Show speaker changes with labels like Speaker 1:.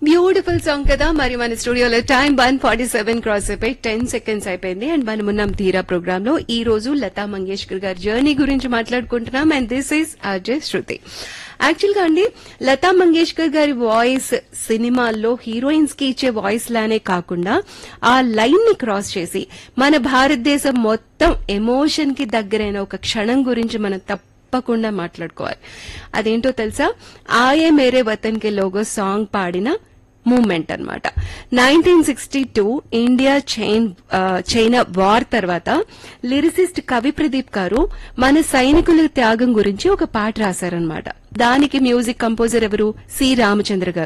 Speaker 1: beautiful song కదా మరి మన స్టూడియోలో time one forty seven cross అయిపోయి టెన్ సెకండ్స్ అయిపోయింది అండ్ మనం ఉన్నాం ధీరా ప్రోగ్రామ్ లో ఈ రోజు లతా మంగేష్కర్ గారి జర్నీ గురించి మాట్లాడుకుంటున్నాం and this is Ajay Shruti actual గా అండి లతా మంగేష్కర్ గారి వాయిస్ సినిమాల్లో హీరోయిన్స్ కి ఇచ్చే వాయిస్ లానే కాకుండా ఆ లైన్ ని క్రాస్ చేసి మన భారతదేశం మొత్తం ఎమోషన్ కి దగ్గరైన ఒక క్షణం గురించి మనం తప్ప తప్పకుండా మాట్లాడుకోవాలి అదేంటో తెలుసా ఆయే మేరే వతన్ కే లోగో సాంగ్ పాడిన మూమెంట్ అన్నమాట నైన్టీన్ సిక్స్టీ టూ ఇండియా చైన్ ఆ, చైనా వార్ తర్వాత లిరిసిస్ట్ కవి ప్రదీప్ గారు మన సైనికుల త్యాగం గురించి ఒక పాట రాశారనమాట దానికి మ్యూజిక్ కంపోజర్ ఎవరు సి రామచంద్ర గారు